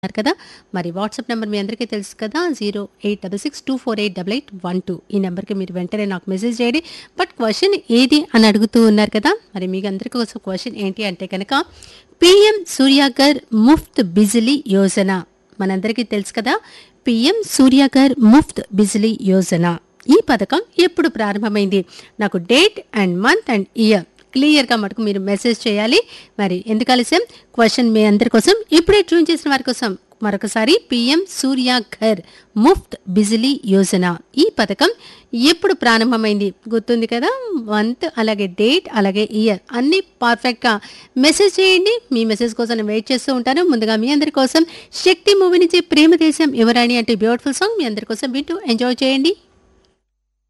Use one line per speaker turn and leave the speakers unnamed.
అన్నారు కదా మరి వాట్సాప్ నెంబర్ మీ అందరికీ తెలుసు కదా zero eight double six two four eight double eight one two ఈ నెంబర్కి మీరు వెంటనే నాకు మెసేజ్ చేయండి బట్ క్వశ్చన్ ఏది అని అడుగుతూ ఉన్నారు కదా మరి మీకు అందరికీ కోసం క్వశ్చన్ ఏంటి అంటే కనుక పిఎం సూర్యాగర్ ముఫ్త్ బిజిలీ యోజన మనందరికీ తెలుసు కదా పిఎం సూర్యాగర్ ముఫ్త్ బిజిలీ యోజన ఈ పథకం ఎప్పుడు ప్రారంభమైంది నాకు date and month and year క్లియర్గా మటుకు మీరు మెసేజ్ చేయాలి మరి ఎందుకు ఆలస్యం క్వశ్చన్ మీ అందరి కోసం ఇప్పుడే ట్యూన్ చేసిన వారి కోసం మరొకసారి పిఎం సూర్య ఘర్ ముఫ్త్ బిజిలీ యోజన ఈ పథకం ఎప్పుడు ప్రారంభమైంది గుర్తుంది కదా మంత్ అలాగే డేట్ అలాగే ఇయర్ అన్ని పర్ఫెక్ట్గా మెసేజ్ చేయండి మీ మెసేజ్ కోసం నేను వెయిట్ చేస్తూ ఉంటాను ముందుగా మీ అందరి కోసం శక్తి మూవీ నుంచి ప్రేమ దేశం యువరాణి అంటే బ్యూటిఫుల్ సాంగ్ మీ అందరి కోసం వింటూ ఎంజాయ్ చేయండి